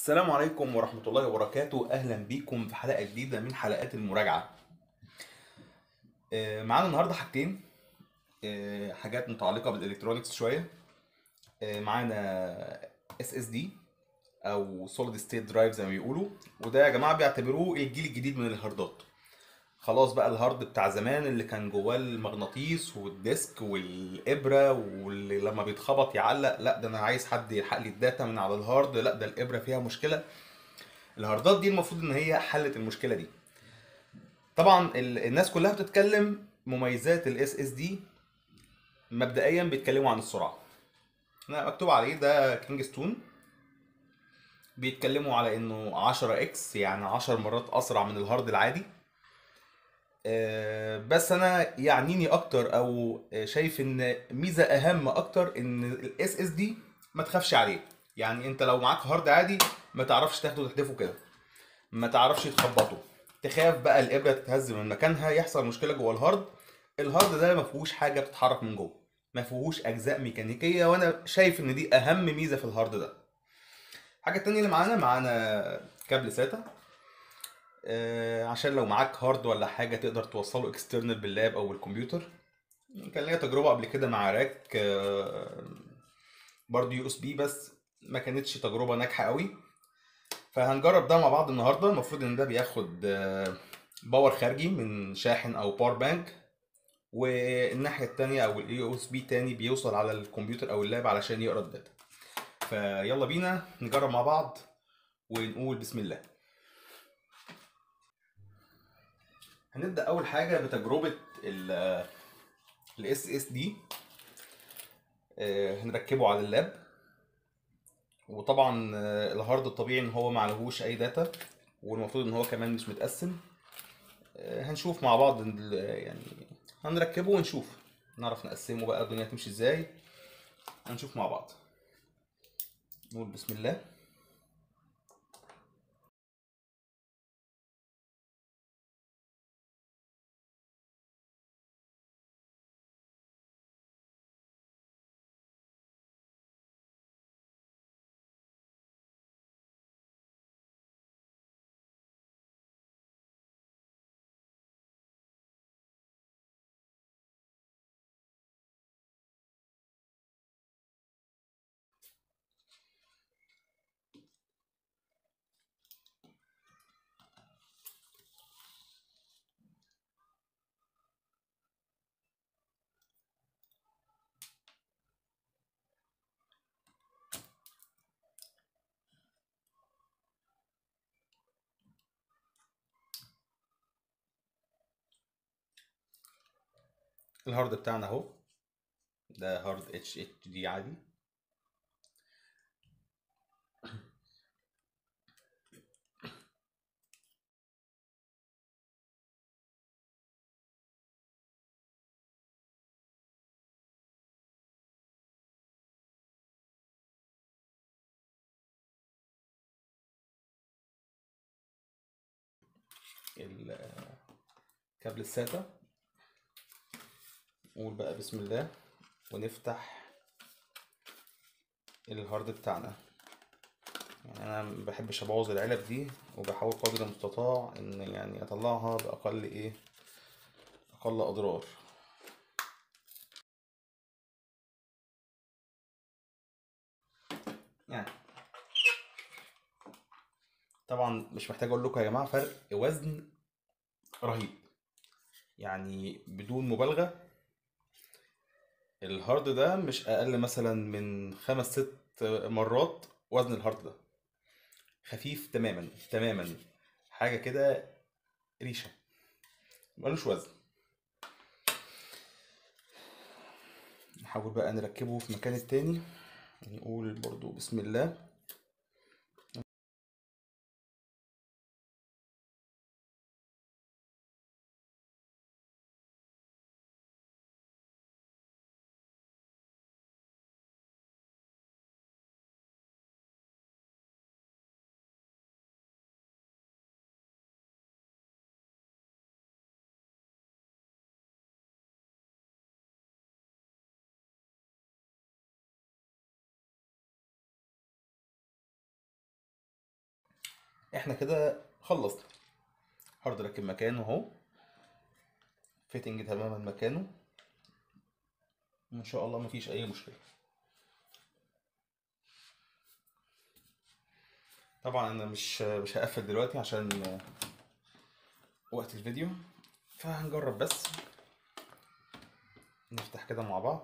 السلام عليكم ورحمة الله وبركاته أهلا بيكم في حلقة جديدة من حلقات المراجعة آه، معانا النهاردة حاجتين آه، حاجات متعلقة بالإلكترونيكس شوية آه، معانا اس اس دي أو سوليد ستيت درايف زي ما بيقولوا وده يا جماعة بيعتبروه الجيل الجديد من الهاردات خلاص بقى الهارد بتاع زمان اللي كان جواه المغناطيس والديسك والإبرة واللي لما بيتخبط يعلق لا ده أنا عايز حد يلحق لي الداتا من على الهارد لا ده الإبرة فيها مشكلة الهاردات دي المفروض ان هي حلت المشكله دي طبعا ال- الناس كلها بتتكلم مميزات الاس اس دي مبدئيا بيتكلموا عن السرعه هنا مكتوب عليه ده كينجستون بيتكلموا على انه 10 اكس يعني 10 مرات اسرع من الهارد العادي آه، بس انا يعنيني اكتر او شايف ان ميزه اهم اكتر ان الاس اس دي ما تخافش عليه يعني انت لو معاك هارد عادي ما تعرفش تاخده تحدفه كده ما تعرفش تخبطه تخاف بقى الابره تتهز من مكانها يحصل مشكله جوه الهارد الهارد ده ما فيهوش حاجه بتتحرك من جوه ما فيهوش اجزاء ميكانيكيه وانا شايف ان دي اهم ميزه في الهارد ده الحاجه التانية اللي معانا معانا كابل ساتا آه، عشان لو معاك هارد ولا حاجه تقدر توصله اكسترنال باللاب او بالكمبيوتر كان ليا تجربه قبل كده مع راك آه، برضه يو اس بي بس ما كانتش تجربه ناجحه قوي فهنجرب ده مع بعض النهارده المفروض ان ده بياخد آه، باور خارجي من شاحن او باور بانك والناحيه التانية او الاي او اس بي تاني بيوصل على الكمبيوتر او اللاب علشان يقرا الداتا فيلا بينا نجرب مع بعض ونقول بسم الله هنبدا اول حاجه بتجربه الاس اس دي هنركبه على اللاب وطبعا آه، الهارد الطبيعي ان هو معلهوش اي داتا والمفروض ان هو كمان مش متقسم آه، هنشوف مع بعض ال- يعني هنركبه ونشوف نعرف نقسمه بقى الدنيا تمشي ازاي هنشوف مع بعض نقول بسم الله الهارد بتاعنا اهو ده هارد اتش اتش دي عادي ال- كابل الساتا نقول بقى بسم الله ونفتح الهارد بتاعنا يعني انا ما بحبش ابوظ العلب دي وبحاول قدر المستطاع ان يعني اطلعها باقل ايه اقل اضرار يعني طبعا مش محتاج اقول لكم يا جماعه فرق وزن رهيب يعني بدون مبالغه الهارد ده مش اقل مثلا من خمس ست مرات وزن الهارد ده خفيف تماما تماما حاجه كده ريشه ملوش وزن نحاول بقى نركبه في مكان التاني نقول برضو بسم الله احنا كده خلصنا هارد راكب مكانه اهو فيتنج تماما مكانه ان شاء الله مفيش اي مشكله طبعا انا مش مش هقفل دلوقتي عشان وقت الفيديو فهنجرب بس نفتح كده مع بعض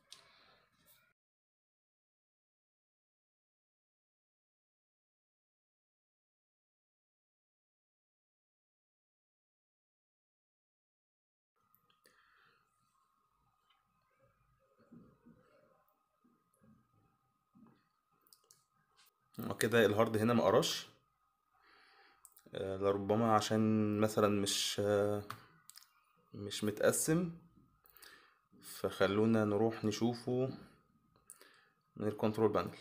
كده الهارد هنا ما قراش آه، لربما عشان مثلا مش آه، مش متقسم فخلونا نروح نشوفه من الكنترول بانل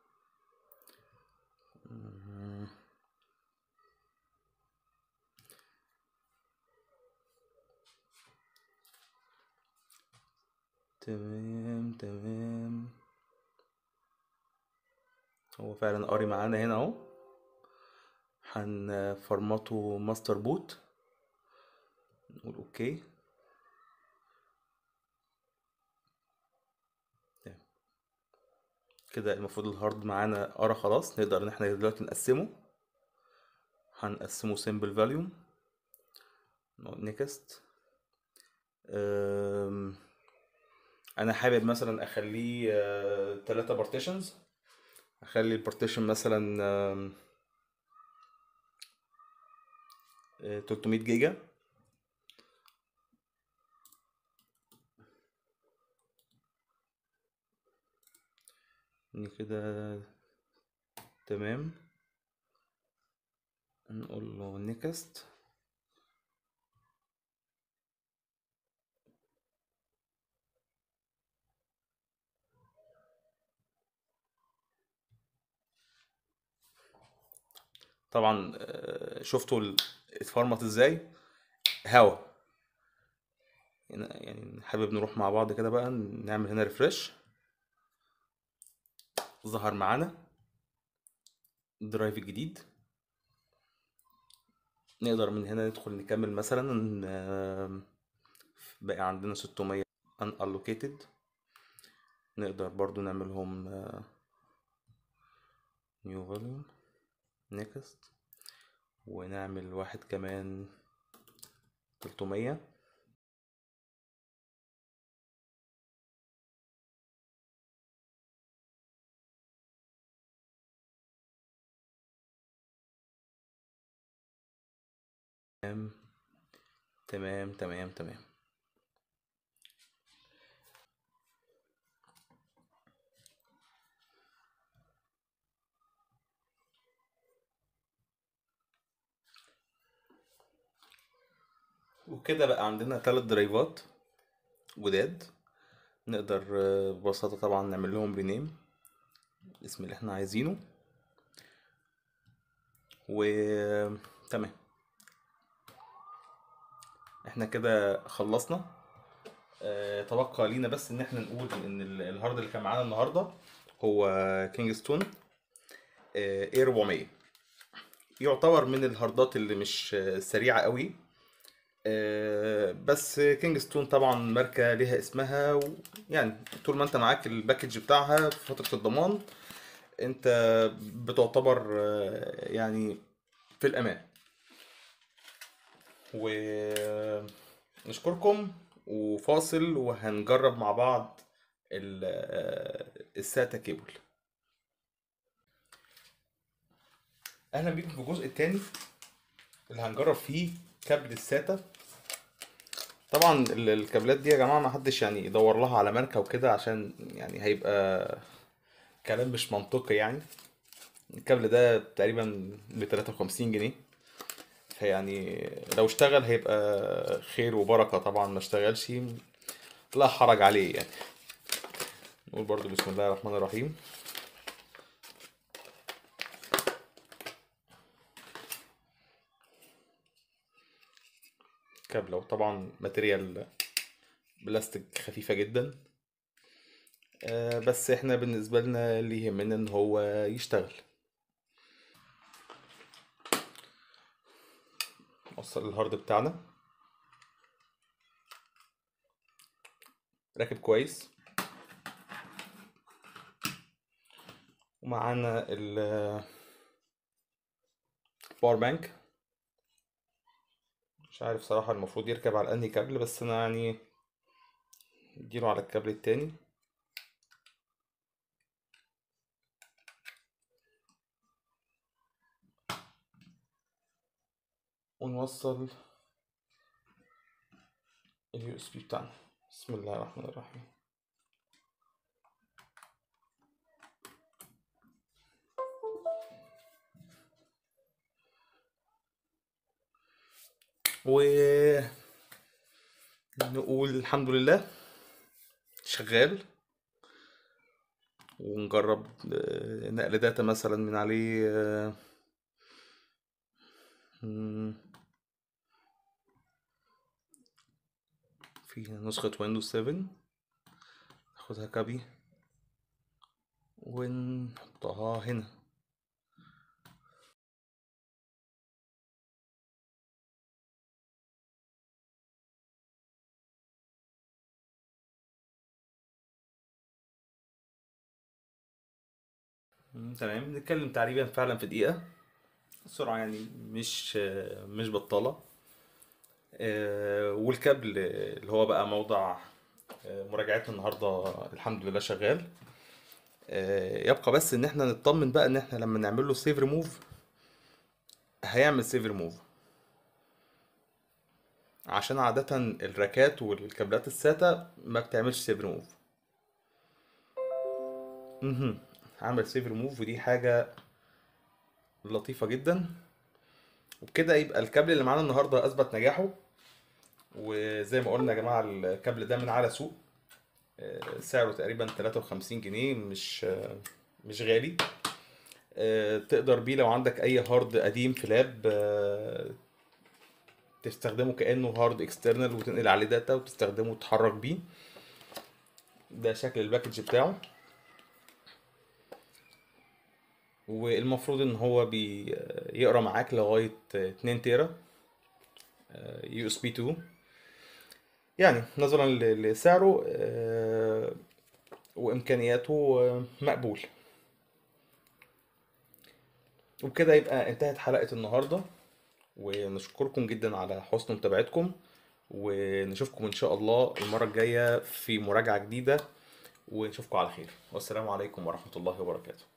تمام تمام هو فعلا قاري معانا هنا اهو هنفرمته ماستر بوت نقول اوكي تمام. كده المفروض الهارد معانا قرا خلاص نقدر ان احنا دلوقتي نقسمه هنقسمه سيمبل فاليوم نقول نيكست انا حابب مثلا اخليه ثلاثة بارتيشنز اخلي البارتيشن مثلا آم، آه، 300 جيجا إن كده تمام نقول له نيكست طبعا آه، شفتوا ال- اتفرمت ازاي هوا هنا يعني حابب نروح مع بعض كده بقى نعمل هنا ريفرش ظهر معانا الدرايف الجديد نقدر من هنا ندخل نكمل مثلا آم، بقى عندنا 600 unallocated نقدر برضو نعملهم آه، new volume next ونعمل واحد كمان 300 تمام تمام تمام تمام وكده بقى عندنا ثلاث درايفات جداد نقدر آه، ببساطة طبعا نعمل لهم رينيم الاسم اللي احنا عايزينه و تمام احنا كده خلصنا آه، تبقى لينا بس ان احنا نقول ان ال- الهارد اللي كان معانا النهارده هو كينجستون اي 400 يعتبر من الهاردات اللي مش آه، سريعه قوي آه، بس كينجستون طبعا ماركه ليها اسمها يعني طول ما انت معاك الباكج بتاعها في فتره الضمان انت بتعتبر آه، يعني في الامان ونشكركم وفاصل وهنجرب مع بعض ال- آه، الساتا كيبل اهلا بيكم في الجزء الثاني اللي هنجرب فيه كابل الساتا طبعا ال- الكابلات دي يا جماعه ما حدش يعني يدور لها على ماركه وكده عشان يعني هيبقى كلام مش منطقي يعني الكابل ده تقريبا ب 53 جنيه فيعني لو اشتغل هيبقى خير وبركة طبعا ما اشتغلش لا حرج عليه يعني نقول برضو بسم الله الرحمن الرحيم كابلة وطبعا ماتريال بلاستيك خفيفة جدا آه، بس احنا بالنسبة لنا اللي يهمنا ان هو يشتغل نوصل الهارد بتاعنا راكب كويس ومعانا ال باور بانك مش عارف صراحة المفروض يركب على انهي كابل بس انا يعني اديله على الكابل التاني ونوصل اليو اس بي بتاعنا بسم الله الرحمن الرحيم و نقول الحمد لله شغال ونجرب آه، نقل داتا مثلا من عليه آه، مم، في نسخة ويندوز 7 ناخدها كابي ونحطها هنا مم، تمام نتكلم تقريبا فعلا في دقيقة السرعة يعني مش آه، مش بطالة آه، والكابل اللي هو بقى موضع آه، مراجعتنا النهاردة الحمد لله شغال آه، يبقى بس ان احنا نطمن بقى ان احنا لما نعمل له سيف ريموف هيعمل سيف ريموف عشان عادة الراكات والكابلات الساتا ما بتعملش سيف ريموف مهم. عمل سيف ريموف ودي حاجة لطيفة جدا وبكده يبقى الكابل اللي معانا النهاردة أثبت نجاحه وزي ما قلنا يا جماعة الكابل ده من على سوق آه، سعره تقريبا 53 جنيه مش آه، مش غالي آه، تقدر بيه لو عندك أي هارد قديم في لاب آه، تستخدمه كأنه هارد اكسترنال وتنقل عليه داتا وتستخدمه وتتحرك بيه ده شكل الباكج بتاعه والمفروض ان هو بيقرا معاك لغاية 2 تيرا يو اس بي 2 يعني نظرا ل- لسعره آه، وامكانياته آه، مقبول وبكده يبقى انتهت حلقة النهاردة ونشكركم جدا على حسن متابعتكم ونشوفكم ان شاء الله المرة الجاية في مراجعة جديدة ونشوفكم على خير والسلام عليكم ورحمة الله وبركاته